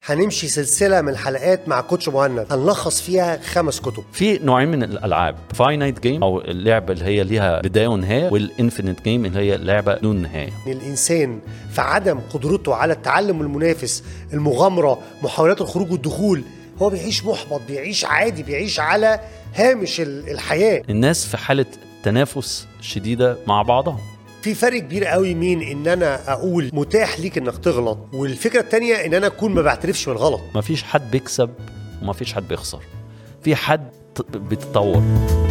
هنمشي سلسلة من حلقات مع كوتش مهند هنلخص فيها خمس كتب في نوعين من الالعاب فاينايت جيم او اللعبه اللي هي ليها بدايه ونهايه والانفينيت جيم اللي هي لعبه دون نهايه إن الإنسان في عدم قدرته على التعلم المنافس المغامرة محاولات الخروج والدخول هو بيعيش محبط بيعيش عادي بيعيش على هامش ال- الحياة الناس في حاله تنافس شديده مع بعضها في فرق كبير قوي بين ان انا اقول متاح ليك انك تغلط والفكرة التانية ان انا اكون ما بعترفش بالغلط ما فيش حد بيكسب وما فيش حد بيخسر في حد ت- بيتطور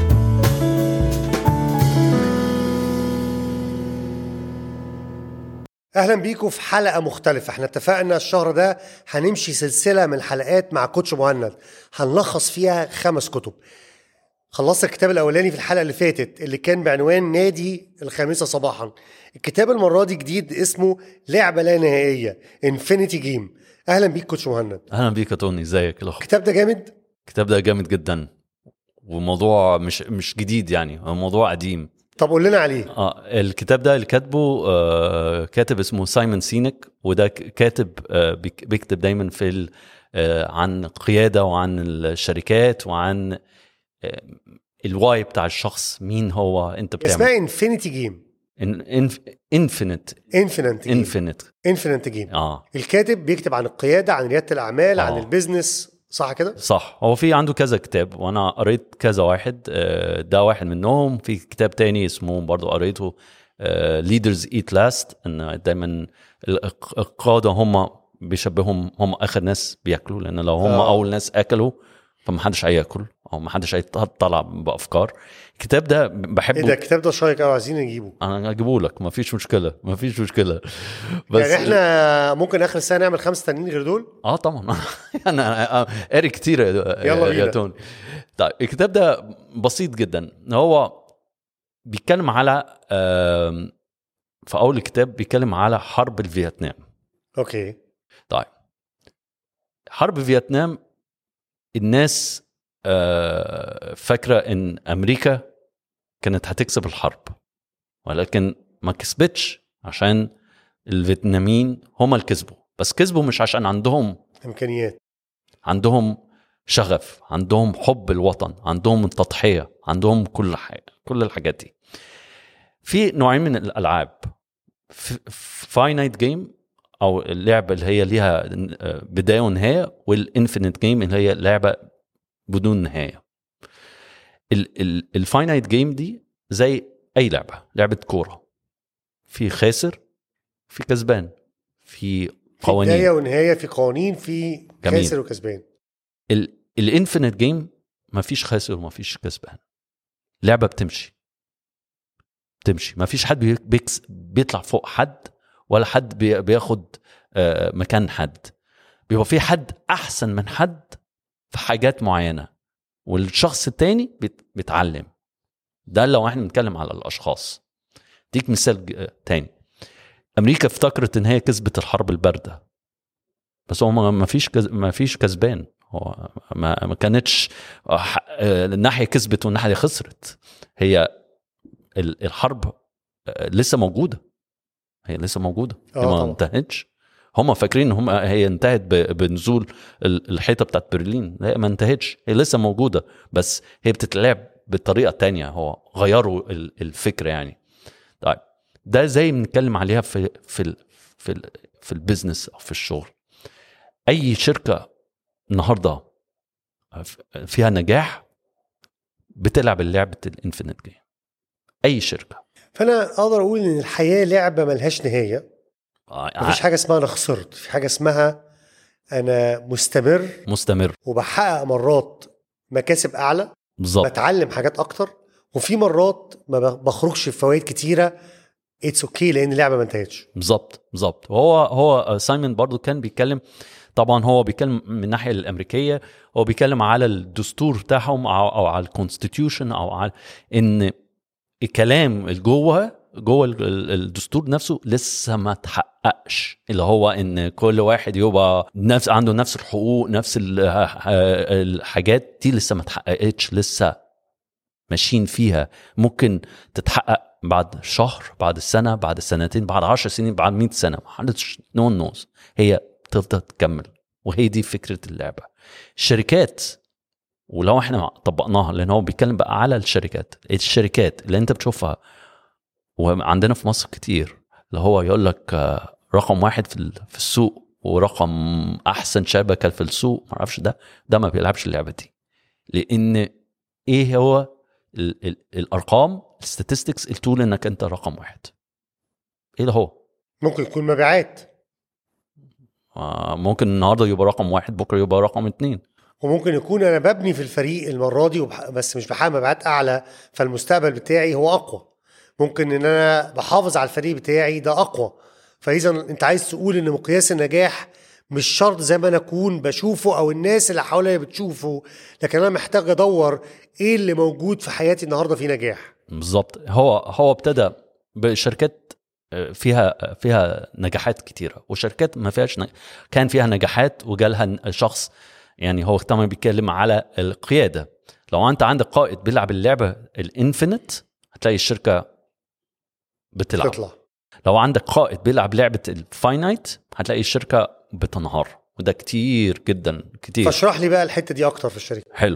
اهلا بيكم في حلقه مختلفه احنا اتفقنا الشهر ده هنمشي سلسله من حلقات مع كوتش مهند هنلخص فيها خمس كتب خلصت الكتاب الاولاني في الحلقه اللي فاتت اللي كان بعنوان نادي الخامسه صباحا الكتاب المره دي جديد اسمه لعبه لا نهائيه انفينيتي جيم اهلا بيك كوتش مهند اهلا بيك يا توني ازيك الأخ؟ الكتاب ده جامد الكتاب ده جامد جدا وموضوع مش مش جديد يعني هو موضوع قديم طب قول لنا عليه اه الكتاب ده اللي كاتبه آه كاتب اسمه سايمون سينك وده ك- كاتب آه بيك- بيكتب دايما في ال- آه عن القياده وعن الشركات وعن آه الواي بتاع الشخص مين هو انت بتعمل اسمها انفينيتي جيم انفينيت انفينيت جيم انفينيت انفينيت جيم اه الكاتب بيكتب عن القياده عن رياده الاعمال عن آه. البيزنس صح كده صح هو في عنده كذا كتاب وانا قريت كذا واحد آه، ده واحد منهم في كتاب تاني اسمه برضو قريته ليدرز ايت لاست ان دايما الق- القاده هم بيشبههم هم اخر ناس بياكلوا لان لو هم آه. اول ناس اكلوا فمحدش هياكل او محدش هيطلع بافكار الكتاب ده بحبه ايه ده الكتاب ده شيق قوي عايزين نجيبه انا اجيبه لك ما فيش مشكله ما فيش مشكله بس يعني احنا ممكن اخر السنه نعمل خمسه تانيين غير دول اه طبعا انا قاري كتير يا يلا يا بينا. توني طيب الكتاب ده بسيط جدا هو بيتكلم على آم، في اول الكتاب بيتكلم على حرب الفيتنام اوكي طيب حرب فيتنام الناس آه، فاكره ان امريكا كانت هتكسب الحرب ولكن ما كسبتش عشان الفيتناميين هم اللي كسبوا بس كسبوا مش عشان عندهم امكانيات عندهم شغف عندهم حب الوطن عندهم التضحية عندهم كل حاجة كل الحاجات دي في نوعين من الألعاب فاينايت جيم أو اللعبة اللي هي ليها بداية ونهاية والانفينيت جيم اللي هي لعبة بدون نهاية الفاينايت جيم دي زي أي لعبة لعبة كورة في خاسر في كسبان في في قوانين بدايه ونهايه في قوانين في جميل. خاسر وكسبان الانفينيت جيم ما فيش خاسر وما فيش كسبان لعبه بتمشي بتمشي ما فيش حد بي- بيكس بيطلع فوق حد ولا حد بي- بياخد آه، مكان حد بيبقى في حد احسن من حد في حاجات معينه والشخص التاني بيت- بيتعلم ده لو احنا بنتكلم على الاشخاص ديك مثال ج- آه، تاني امريكا افتكرت ان هي كسبت الحرب البارده بس هو ما ما فيش كز- ما فيش كسبان هو ما ما كانتش آه، ح- آه، الناحيه كسبت والناحيه خسرت هي ال- الحرب آه، لسه موجوده هي لسه موجوده هي آه ما طبعا. انتهتش هم فاكرين ان هم هي انتهت ب- بنزول ال- الحيطه بتاعت برلين لا ما انتهتش هي لسه موجوده بس هي بتتلعب بطريقه تانية هو غيروا ال- الفكره يعني طيب ده زي بنتكلم عليها في في ال في ال في البيزنس او في الشغل اي شركه النهارده فيها نجاح بتلعب لعبه الانفينيت جيم اي شركه فانا اقدر اقول ان الحياه لعبه ملهاش نهايه مفيش حاجه اسمها انا خسرت في حاجه اسمها انا مستمر مستمر وبحقق مرات مكاسب اعلى بالظبط بتعلم حاجات اكتر وفي مرات ما ب- بخرجش بفوائد كتيره اتس اوكي لان اللعبه ما انتهتش بالظبط بالظبط وهو هو سايمون برضو كان بيتكلم طبعا هو بيتكلم من الناحيه الامريكيه هو بيتكلم على الدستور بتاعهم او, أو على الكونستيتيوشن او على ان الكلام اللي جوه جوه ال- ال- الدستور نفسه لسه ما تحققش اللي هو ان كل واحد يبقى نفس عنده نفس الحقوق نفس ال- الحاجات دي لسه ما تحققتش لسه ماشيين فيها ممكن تتحقق بعد شهر بعد سنة بعد سنتين بعد عشر سنين بعد 100 سنة ما حدش نو نوز هي تفضل تكمل وهي دي فكره اللعبه الشركات ولو احنا طبقناها لان هو بيتكلم بقى على الشركات الشركات اللي انت بتشوفها وعندنا في مصر كتير اللي هو يقول لك آه، رقم واحد في ال- في السوق ورقم احسن شبكه في السوق ما اعرفش ده ده ما بيلعبش اللعبه دي لان ايه هو ال ال الارقام الستاتستكس التول انك انت رقم واحد ايه ده هو ممكن يكون مبيعات آه، ممكن النهارده يبقى رقم واحد بكره يبقى رقم اتنين وممكن يكون انا ببني في الفريق المره دي وبح... بس مش بحقق مبيعات اعلى فالمستقبل بتاعي هو اقوى ممكن ان انا بحافظ على الفريق بتاعي ده اقوى فاذا انت عايز تقول ان مقياس النجاح مش شرط زي ما انا اكون بشوفه او الناس اللي حواليا بتشوفه لكن انا محتاج ادور ايه اللي موجود في حياتي النهارده فيه نجاح بالظبط هو هو ابتدى بشركات آه، فيها فيها نجاحات كتيره وشركات ما فيهاش ن... كان فيها نجاحات وجالها ن- شخص يعني هو طبعا بيتكلم على القياده لو انت عندك قائد بيلعب اللعبه الانفينيت هتلاقي الشركه بتلعب تطلع لو عندك قائد بيلعب لعبه الفاينايت هتلاقي الشركه بتنهار وده كتير جدا كتير فاشرح لي بقى الحته دي اكتر في الشركه حلو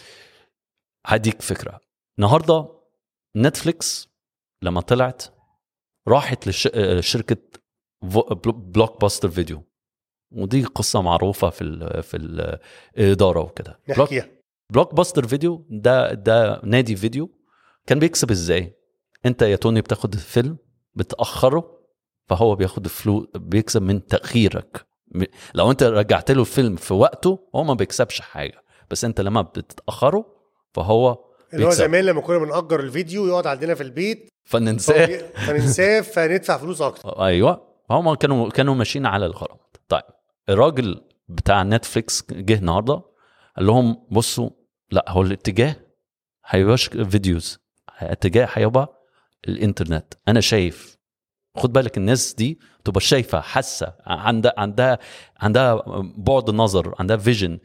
هديك فكره النهارده نتفليكس لما طلعت راحت لشركه بلوك باستر فيديو ودي قصه معروفه في ال في الاداره وكده بلوك, نحكيها بلوك باستر فيديو ده ده نادي فيديو كان بيكسب ازاي انت يا توني بتاخد الفيلم بتاخره فهو بياخد فلوس بيكسب من تاخيرك م- لو انت رجعت له الفيلم في وقته هو ما بيكسبش حاجه بس انت لما بتاخره فهو اللي هو بيكسب. زمان لما كنا بنأجر الفيديو يقعد عندنا في البيت فننساه فننساه فندفع فلوس اكتر ايوه هم كانوا كانوا ماشيين على الغرض طيب الراجل بتاع نتفليكس جه النهارده قال لهم بصوا لا هو الاتجاه هيبقاش فيديوز الاتجاه هيبقى الانترنت انا شايف خد بالك الناس دي تبقى شايفه حاسه عندها عندها عندها بعد نظر عندها فيجن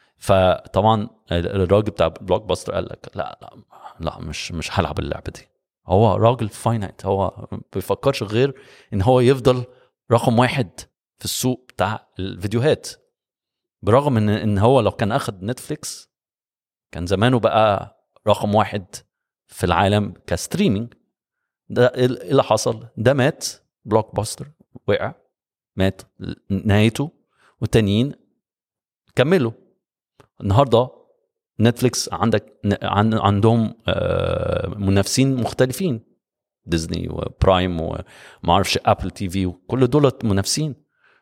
فطبعا الراجل بتاع بلوك باستر قال لك لا لا لا مش مش هلعب اللعبه دي هو راجل فاينايت هو ما بيفكرش غير ان هو يفضل رقم واحد في السوق بتاع الفيديوهات برغم ان ان هو لو كان اخد نتفليكس كان زمانه بقى رقم واحد في العالم كستريمينج ده ايه اللي حصل ده مات بلوك باستر وقع مات نهايته والتانيين كملوا النهارده نتفليكس عندك عن عندهم آه، منافسين مختلفين ديزني وبرايم وما اعرفش ابل تي في وكل دول منافسين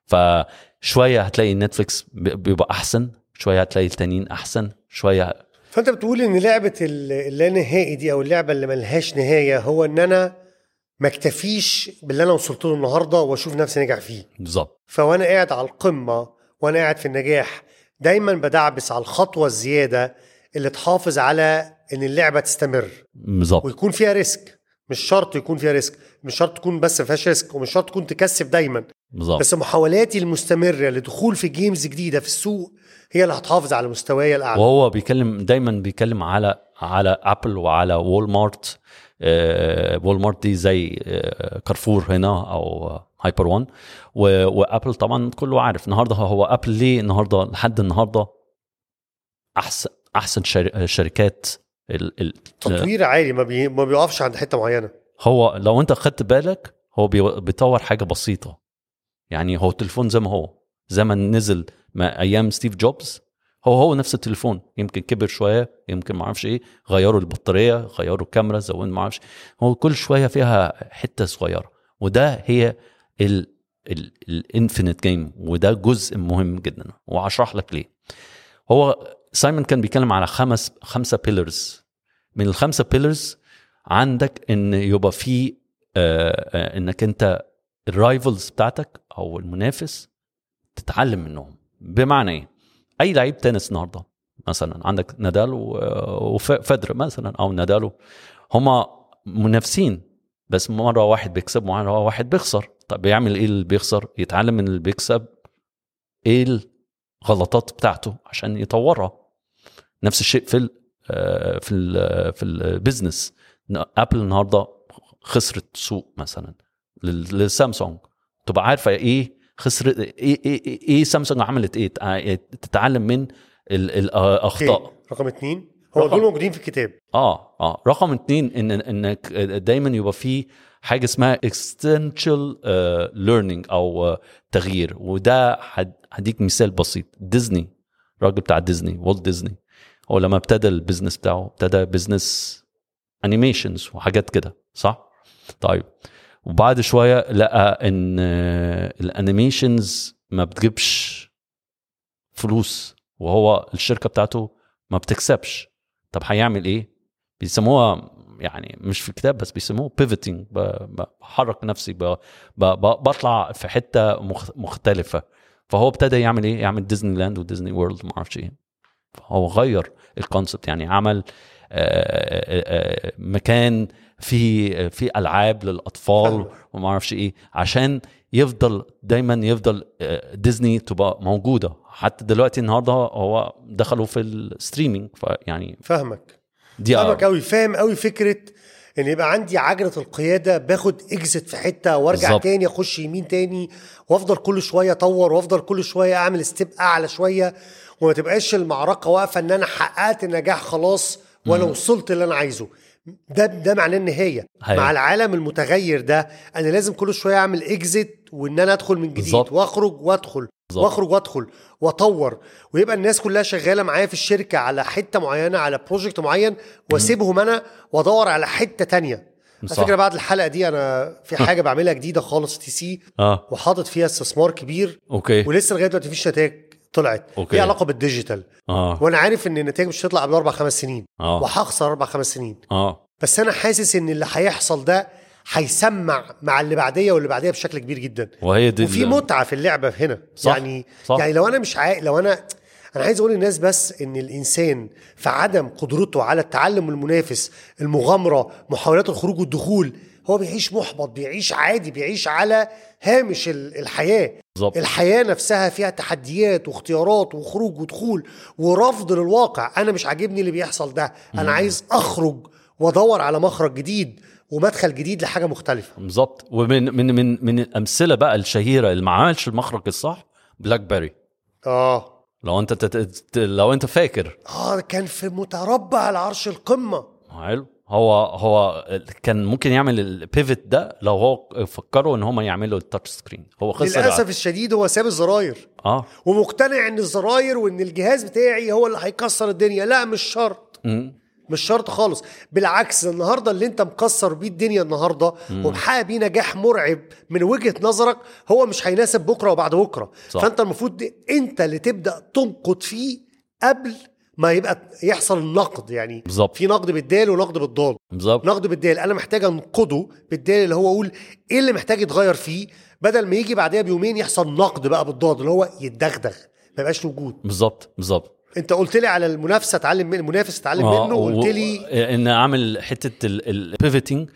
فشويه هتلاقي نتفليكس بيبقى احسن شويه هتلاقي التانيين احسن شويه فانت بتقول ان لعبه ال- اللانهائي دي او اللعبه اللي ملهاش نهايه هو ان انا ما اكتفيش باللي انا وصلت له النهارده واشوف نفسي ناجح فيه بالظبط فوانا قاعد على القمه وانا قاعد في النجاح دايما بدعبس على الخطوه الزياده اللي تحافظ على ان اللعبه تستمر بالظبط ويكون فيها ريسك مش شرط يكون فيها ريسك مش شرط تكون بس ما فيهاش ريسك ومش شرط تكون تكسب دايما بالظبط بس محاولاتي المستمره لدخول في جيمز جديده في السوق هي اللي هتحافظ على مستواي الاعلى وهو بيتكلم دايما بيتكلم على على ابل وعلى وول مارت آه، وول مارت دي زي آه، كارفور هنا او هايبر وان و- وابل طبعا كله عارف النهارده هو ابل ليه النهارده لحد النهارده احسن احسن شر- شركات ال- ال- تطوير عالي ما, بي... ما بيقفش عند حته معينه هو لو انت خدت بالك هو بي- بيطور حاجه بسيطه يعني هو التليفون زي ما هو زي ما نزل ما ايام ستيف جوبز هو هو نفس التليفون يمكن كبر شويه يمكن ما اعرفش ايه غيروا البطاريه غيروا الكاميرا زودوا ما اعرفش هو كل شويه فيها حته صغيره وده هي الانفينيت جيم وده جزء مهم جدا وهشرح لك ليه هو سايمون كان بيتكلم على خمس خمسه بيلرز من الخمسه بيلرز عندك ان يبقى في آه، آه، انك انت الرايفلز بتاعتك او المنافس تتعلم منهم بمعنى ايه اي لعيب تنس النهارده مثلا عندك نادال و- وفدر مثلا او نادال هما منافسين بس مره واحد بيكسب مره واحد بيخسر طب بيعمل ايه اللي بيخسر يتعلم من اللي بيكسب ايه الغلطات بتاعته عشان يطورها نفس الشيء في ال آه، في ال في البيزنس ابل النهارده خسرت سوق مثلا لل- للسامسونج تبقى عارفه ايه خسرت ايه ايه, إيه, إيه سامسونج عملت ايه تع- تتعلم من ال- الاخطاء أوكي. رقم اتنين هو رقم- دول موجودين في الكتاب اه اه رقم اتنين ان انك دايما يبقى في حاجه اسمها existential uh, learning او uh, تغيير وده هد- هديك مثال بسيط ديزني الراجل بتاع ديزني والت ديزني هو لما ابتدى البيزنس بتاعه ابتدى بزنس انيميشنز وحاجات كده صح طيب وبعد شويه لقى ان الانيميشنز ما بتجيبش فلوس وهو الشركه بتاعته ما بتكسبش طب هيعمل ايه بيسموها يعني مش في كتاب بس بيسموه بيفتنج بحرك نفسي ب- ب- ب- بطلع في حته مخ- مختلفه فهو ابتدى يعمل ايه يعمل ديزني لاند وديزني وورلد ما اعرفش ايه فهو غير الكونسبت يعني عمل آه، آه، آه، مكان في في العاب للاطفال فاهمك. وما اعرفش ايه عشان يفضل دايما يفضل آه، ديزني تبقى موجوده حتى دلوقتي النهارده هو دخلوا في الستريمينج فيعني فاهمك دي فاهمك قوي فاهم قوي فكره ان يبقى عندي عجله القياده باخد اكزت في حته وارجع بالظبط. تاني اخش يمين تاني وافضل كل شويه اطور وافضل كل شويه اعمل ستيب اعلى شويه وما تبقاش المعركه واقفه ان انا حققت النجاح خلاص وانا وصلت اللي انا عايزه ده ده معناه النهايه هي. مع العالم المتغير ده انا لازم كل شويه اعمل اكزت وان انا ادخل من جديد بالظبط. واخرج وادخل بالظبط. واخرج وادخل واطور ويبقى الناس كلها شغاله معايا في الشركه على حته معينه على بروجكت معين واسيبهم انا وادور على حته تانية على صح. فكره بعد الحلقه دي انا في حاجه بعملها جديده خالص تي سي اه وحاطط فيها استثمار كبير اوكي ولسه لغايه دلوقتي مفيش نتائج طلعت أوكي. ليها علاقه بالديجيتال اه وانا عارف ان النتائج مش هتطلع قبل اربع خمس سنين اه وهخسر اربع خمس سنين اه بس انا حاسس ان اللي هيحصل ده هيسمع مع اللي بعديه واللي بعديه بشكل كبير جدا وهي دي وفي ال- متعه في اللعبه هنا صح، يعني صح. يعني لو انا مش عاي... لو انا انا عايز اقول للناس بس ان الانسان في عدم قدرته على التعلم المنافس المغامره محاولات الخروج والدخول هو بيعيش محبط بيعيش عادي بيعيش على هامش ال- الحياه بالظبط الحياه نفسها فيها تحديات واختيارات وخروج ودخول ورفض للواقع انا مش عاجبني اللي بيحصل ده انا عايز اخرج وادور على مخرج جديد ومدخل جديد لحاجه مختلفه بالظبط ومن من من من الامثله بقى الشهيره اللي ما عملش المخرج الصح بلاك بيري اه لو انت تت... تت- لو انت فاكر اه كان في متربع العرش القمه حلو هو هو كان ممكن يعمل البيفت ده لو هو فكروا ان هم يعملوا التاتش سكرين هو خسر للاسف الشديد هو ساب الزراير اه ومقتنع ان الزراير وان الجهاز بتاعي هو اللي هيكسر الدنيا لا مش شرط مم. مش شرط خالص بالعكس النهارده اللي انت مكسر بيه الدنيا النهارده ومحقق بيه نجاح مرعب من وجهه نظرك هو مش هيناسب بكره وبعد بكره صح. فانت المفروض انت اللي تبدا تنقد فيه قبل ما يبقى يحصل النقد يعني بالظبط. في نقد بالدال ونقد بالضاد بالظبط نقد بالدال انا محتاج انقده بالدال اللي هو اقول ايه اللي محتاج يتغير فيه بدل ما يجي بعدها بيومين يحصل نقد بقى بالضاد اللي هو يتدغدغ ما يبقاش موجود بالظبط بالظبط انت قلت لي على المنافسه اتعلم من المنافس اتعلم آه، منه و- قلت لي ان اعمل حته البيفتنج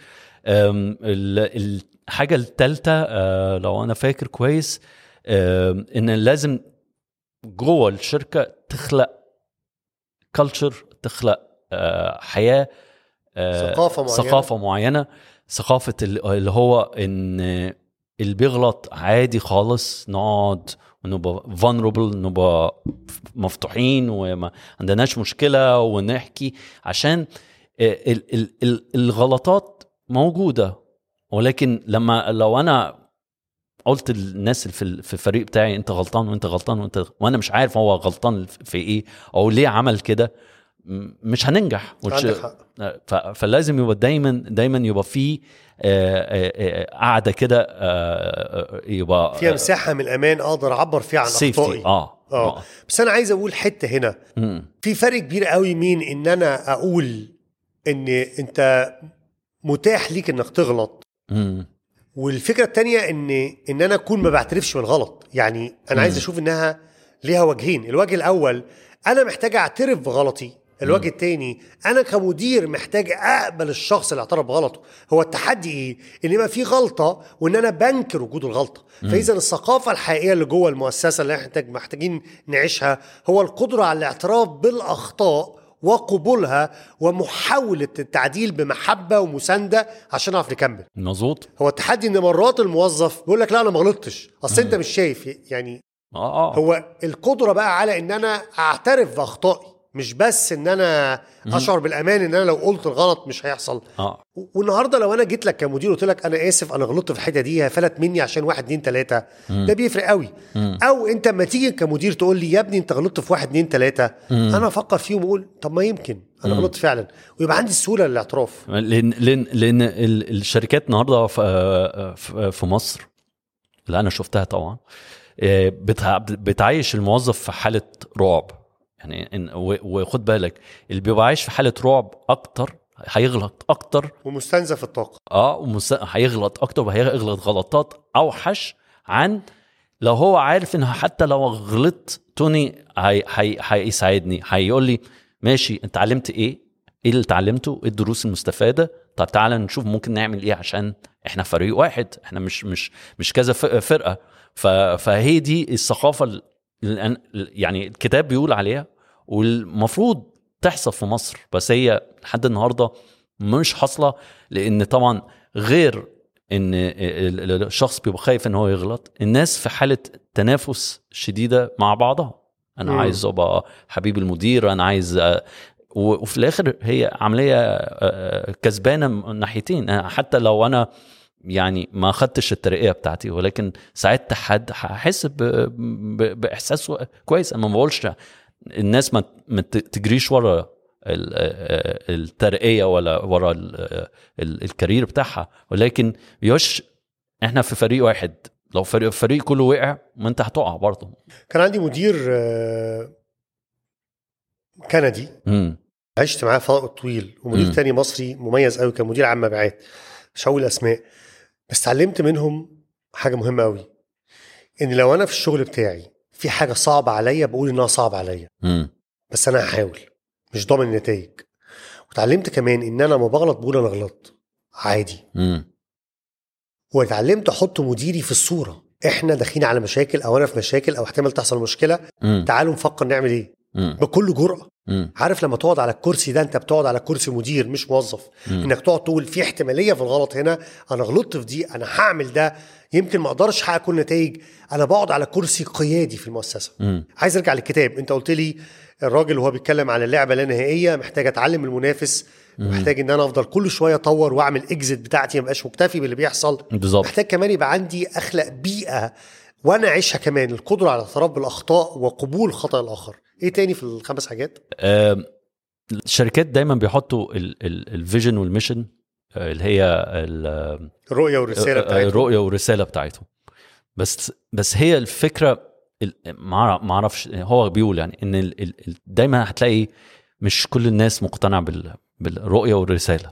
الحاجه الثالثه لو انا فاكر كويس آم، ان لازم جوه الشركه تخلق كلتشر تخلق آه، حياه آه، ثقافة معينة. ثقافه معينه ثقافه ال- اللي هو ان اللي بيغلط عادي خالص نقعد ونبقى vulnerable نبقى مفتوحين وما عندناش مشكله ونحكي عشان ال ال ال الغلطات موجوده ولكن لما لو انا قلت للناس اللي في ال- في الفريق بتاعي انت غلطان وانت غلطان وانت وانا مش عارف هو غلطان في ايه او ليه عمل كده م- مش هننجح which- عندك حق. ف- فلازم يبقى دايما دايما يبقى في آه، آه، آه، قاعده كده آه، آه، يبقى فيها مساحه من الامان اقدر اعبر فيها عن سيفتي اخطائي اه اه بس انا عايز اقول حته هنا مم. في فرق كبير قوي مين ان انا اقول ان انت متاح ليك انك تغلط مم. والفكره التانية ان ان انا اكون ما بعترفش بالغلط يعني انا عايز اشوف انها ليها وجهين الوجه الاول انا محتاج اعترف بغلطي الوجه التاني انا كمدير محتاج اقبل الشخص اللي اعترف بغلطه هو التحدي ايه ان يبقى في غلطه وان انا بنكر وجود الغلطه فاذا الثقافه الحقيقيه اللي جوه المؤسسه اللي احنا محتاج- محتاجين نعيشها هو القدره على الاعتراف بالاخطاء وقبولها ومحاوله التعديل بمحبه ومسانده عشان نعرف نكمل مظبوط هو التحدي ان مرات الموظف بيقول لك لا انا ما غلطتش اصل انت مش شايف يعني اه اه هو القدره بقى على ان انا اعترف باخطائي مش بس ان انا اشعر بالامان ان انا لو قلت الغلط مش هيحصل اه والنهارده لو انا جيت لك كمدير قلت لك انا اسف انا غلطت في الحته دي فلت مني عشان واحد اتنين تلاته ده بيفرق قوي او انت اما تيجي كمدير تقول لي يا ابني انت غلطت في واحد اتنين تلاته انا افكر فيهم واقول طب ما يمكن انا غلطت فعلا ويبقى عندي السهوله للاعتراف لان لان لان ال- الشركات النهارده في في- في مصر اللي انا شفتها طبعا آه، بتع- بتعيش الموظف في حاله رعب يعني إن- و- وخد بالك اللي بيبقى عايش في حاله رعب اكتر هيغلط اكتر ومستنزف الطاقه اه ومس- هيغلط اكتر وهيغلط غلطات اوحش عن لو هو عارف انه حتى لو غلطت توني هي هي هيساعدني هيقول لي ماشي انت اتعلمت ايه؟ ايه اللي اتعلمته؟ ايه الدروس المستفاده؟ طب تعالى نشوف ممكن نعمل ايه عشان احنا فريق واحد احنا مش مش مش كذا ف- فرقه ف- فهي دي الثقافه ال- اللي أنا- يعني الكتاب بيقول عليها والمفروض تحصل في مصر بس هي لحد النهارده مش حاصله لان طبعا غير ان ال- ال- الشخص بيبقى خايف ان هو يغلط الناس في حاله تنافس شديده مع بعضها انا مم. عايز ابقى حبيب المدير انا عايز أ- و- وفي الاخر هي عمليه أ- أ- كسبانه من ناحيتين أنا حتى لو انا يعني ما اخدتش الترقيه بتاعتي ولكن ساعدت حد هحس ب- ب- باحساس كويس انا ما بقولش الناس ما ما ت- تجريش ورا ال- الترقيه ولا ورا ال- ال- الكارير بتاعها ولكن يوش احنا في فريق واحد لو فريق الفريق كله وقع ما انت هتقع برضه كان عندي مدير آه، كندي امم عشت معاه فرق طويل ومدير مم. تاني مصري مميز قوي كان مدير عام مبيعات مش هقول اسماء بس اتعلمت منهم حاجه مهمه قوي ان لو انا في الشغل بتاعي في حاجه صعبه عليا بقول انها صعبه عليا امم بس انا هحاول مش ضامن النتائج وتعلمت كمان ان انا لما بغلط بقول انا غلطت عادي امم واتعلمت احط مديري في الصوره احنا داخلين على مشاكل او انا في مشاكل او احتمال تحصل مشكله امم تعالوا نفكر نعمل ايه امم بكل جرأه امم عارف لما تقعد على الكرسي ده انت بتقعد على كرسي مدير مش موظف مم. انك تقعد تقول في احتماليه في الغلط هنا انا غلطت في دي انا هعمل ده يمكن ما اقدرش احقق كل النتائج انا بقعد على كرسي قيادي في المؤسسه امم عايز ارجع للكتاب انت قلت لي الراجل وهو بيتكلم على اللعبه اللانهائيه محتاج اتعلم المنافس محتاج ان انا افضل كل شويه اطور واعمل اكزit بتاعتي ما بقاش مكتفي باللي بيحصل بالظبط محتاج كمان يبقى عندي اخلق بيئه وانا اعيشها كمان القدره على الاعتراف بالاخطاء وقبول خطا الاخر ايه تاني في الخمس حاجات آم، الشركات دايما بيحطوا الفيجن والميشن آه، اللي هي ال- الرؤيه والرساله آه، بتاعتهم الرؤيه والرساله بتاعتهم بس بس هي الفكره ال- ما أعرف- ما اعرفش هو بيقول يعني ان ال- ال- ال- دايما هتلاقي مش كل الناس مقتنعه بال- بالرؤيه والرساله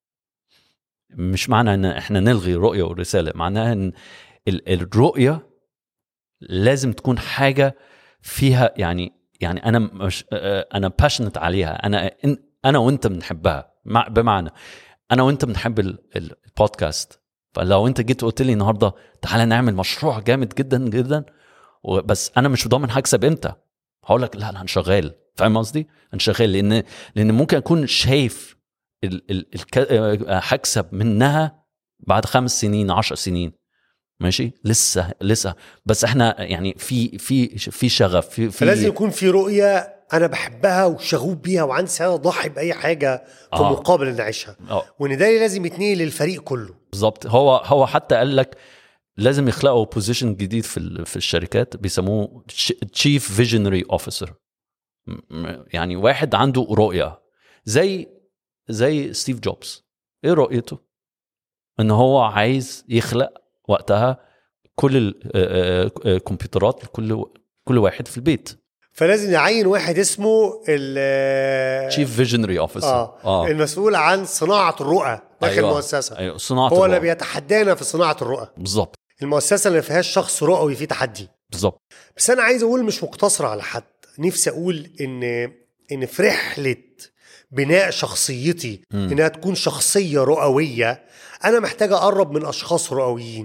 مش معنى ان احنا نلغي الرؤيه والرساله معناها ان ال- الرؤيه لازم تكون حاجه فيها يعني يعني انا مش آه، انا باشنت عليها انا إن- انا وانت بنحبها مع- بمعنى انا وانت بنحب ال- ال- البودكاست فلو انت جيت قلت لي النهارده تعالى نعمل مشروع جامد جدا جدا و- بس انا مش ضامن هكسب امتى هقول لك لا لا هنشغال فاهم قصدي؟ هنشغال لان لان ممكن اكون شايف ال ال الك... آه، هكسب منها بعد خمس سنين عشر سنين ماشي لسه لسه بس احنا يعني في في في شغف في في فلازم يكون في رؤيه انا بحبها وشغوف بيها وعندي استعداد اضحي باي حاجه في آه. مقابل ان اعيشها اه وان ده لازم يتنقل للفريق كله بالظبط هو هو حتى قال لك لازم يخلقوا بوزيشن جديد في ال- في الشركات بيسموه تشيف فيجنري اوفيسر يعني واحد عنده رؤيه زي زي ستيف جوبز ايه رؤيته ان هو عايز يخلق وقتها كل ال- آه، آه، الكمبيوترات لكل كل واحد في البيت فلازم نعين واحد اسمه ال تشيف فيجنري اوفيسر آه. المسؤول عن صناعه الرؤى داخل أيوة. المؤسسه ايوه صناعه هو اللي الرؤى. بيتحدانا في صناعه الرؤى بالظبط المؤسسه اللي ما فيهاش شخص رؤوي فيه تحدي بالظبط بس انا عايز اقول مش مقتصره على حد نفسي اقول ان ان في رحله بناء شخصيتي مم. انها تكون شخصيه رؤويه انا محتاج اقرب من اشخاص رؤويين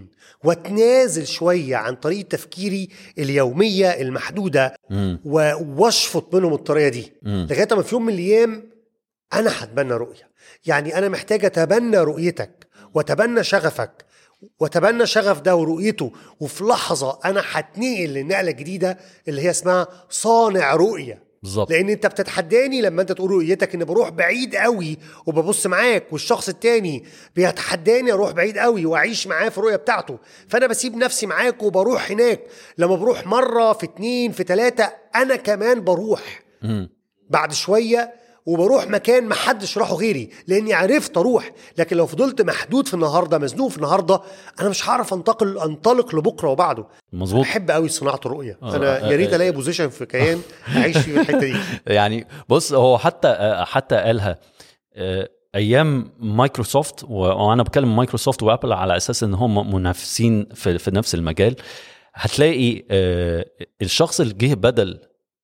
واتنازل شويه عن طريقه تفكيري اليوميه المحدوده مم. و- واشفط منهم الطريقه دي مم. لغايه ما في يوم من الايام انا هتبنى رؤيه يعني انا محتاج اتبنى رؤيتك واتبنى شغفك واتبنى شغف ده ورؤيته وفي لحظه انا هتنقل للنقله الجديده اللي هي اسمها صانع رؤيه بالظبط لان انت بتتحداني لما انت تقول رؤيتك ان بروح بعيد قوي وببص معاك والشخص التاني بيتحداني اروح بعيد قوي واعيش معاه في الرؤيه بتاعته فانا بسيب نفسي معاك وبروح هناك لما بروح مره في اتنين في تلاته انا كمان بروح مم. بعد شويه وبروح مكان محدش راحه غيري لاني عرفت اروح لكن لو فضلت محدود في النهارده مزنوق في النهارده انا مش هعرف انتقل انطلق لبكره وبعده مظبوط بحب قوي صناعه الرؤيه آه، انا آه، يا ريت آه. الاقي بوزيشن في كيان اعيش فيه في الحته دي يعني بص هو حتى آه، حتى قالها آه، ايام مايكروسوفت و- وانا بتكلم مايكروسوفت وابل على اساس ان هم منافسين في, في نفس المجال هتلاقي آه، الشخص اللي جه بدل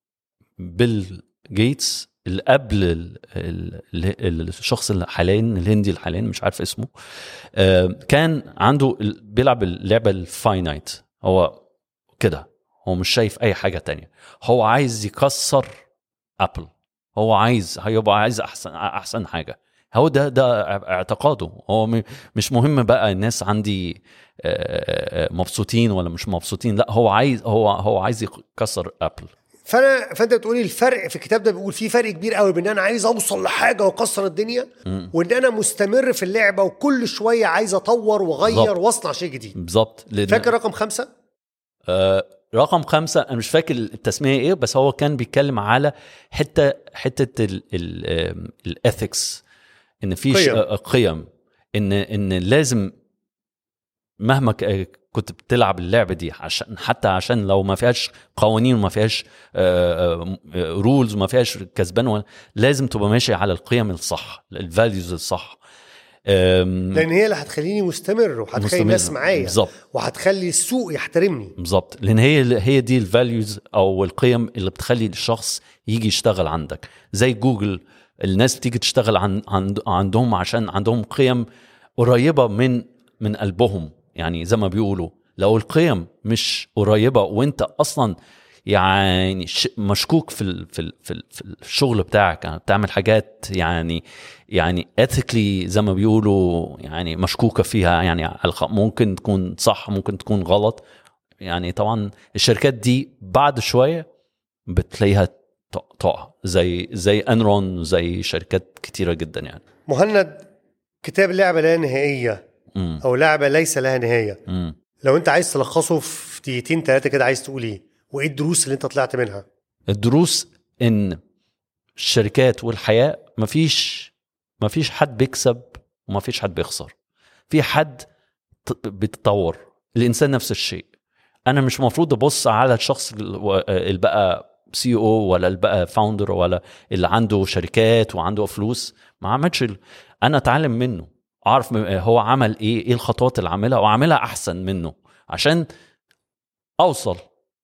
بيل جيتس اللي قبل ال- ال- ال- الشخص الحاليا الهندي الحاليا مش عارف اسمه آه، كان عنده ال- بيلعب اللعبه الفاينايت هو كده هو مش شايف اي حاجه تانية هو عايز يكسر ابل هو عايز هيبقى عايز احسن احسن حاجه هو ده ده اعتقاده هو م- مش مهم بقى الناس عندي آه، آه، مبسوطين ولا مش مبسوطين لا هو عايز هو هو عايز يكسر ابل فانا فانت بتقولي الفرق في الكتاب ده بيقول فيه فرق كبير قوي بين ان انا عايز اوصل لحاجه واكسر الدنيا وان انا مستمر في اللعبه وكل شويه عايز اطور واغير بالظبط. واصنع شيء جديد بالظبط لأن- فاكر رقم خمسة؟ آه، رقم خمسة أنا مش فاكر التسمية إيه بس هو كان بيتكلم على حتة حتة الإثكس إن في ش- قيم. آه، قيم إن إن لازم مهما ك- كنت بتلعب اللعبة دي عشان حتى عشان لو ما فيهاش قوانين وما فيهاش رولز وما فيهاش كسبان ولا- لازم تبقى ماشي على القيم الصح الفاليوز الصح آم، لان هي اللي هتخليني مستمر وهتخلي مستمر. الناس معايا بالظبط. وهتخلي السوق يحترمني بالظبط لان هي هي دي الفاليوز او القيم اللي بتخلي الشخص يجي يشتغل عندك زي جوجل الناس بتيجي تشتغل عن عند عندهم عشان عندهم قيم قريبه من من قلبهم يعني زي ما بيقولوا لو القيم مش قريبه وانت اصلا يعني ش- مشكوك في ال في ال في, ال في الشغل بتاعك يعني بتعمل حاجات يعني يعني ethically زي ما بيقولوا يعني مشكوكه فيها يعني على الخ- ممكن تكون صح ممكن تكون غلط يعني طبعا الشركات دي بعد شويه بتلاقيها ت- تقع زي زي انرون زي شركات كتيره جدا يعني مهند كتاب لعبه لا نهائيه امم او لعبه ليس لها نهايه امم لو انت عايز تلخصه في دقيقتين ثلاثه كده عايز تقول ايه وايه الدروس اللي انت طلعت منها الدروس ان الشركات والحياه مفيش مفيش حد بيكسب ومفيش حد بيخسر في حد ت- بيتطور الانسان نفس الشيء انا مش المفروض ابص على الشخص ال- اللي بقى سي او ولا اللي بقى فاوندر ولا اللي عنده شركات وعنده فلوس ما عملش ال- انا اتعلم منه اعرف م- هو عمل ايه ايه الخطوات اللي عاملها واعملها احسن منه عشان اوصل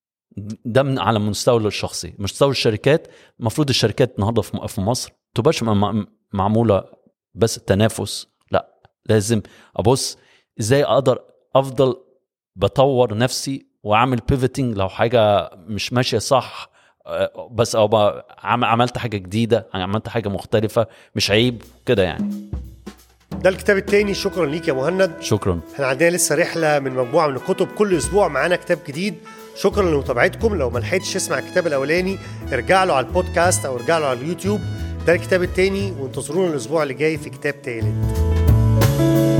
ده من على المستوى الشخصي مستوى الشركات المفروض الشركات النهارده في في مصر تبقاش م- م- معموله بس تنافس لا لازم ابص ازاي اقدر افضل بطور نفسي واعمل بيفتنج لو حاجه مش ماشيه صح آه، بس او ب- عم- عملت حاجه جديده عملت حاجه مختلفه مش عيب كده يعني ده الكتاب التاني شكرا ليك يا مهند شكرا احنا عندنا لسه رحله من مجموعه من الكتب كل اسبوع معانا كتاب جديد شكرا لمتابعتكم لو ما لحقتش تسمع الكتاب الاولاني ارجع له على البودكاست او ارجع له على اليوتيوب ده الكتاب التاني وانتظرونا الاسبوع اللي جاي في كتاب تالت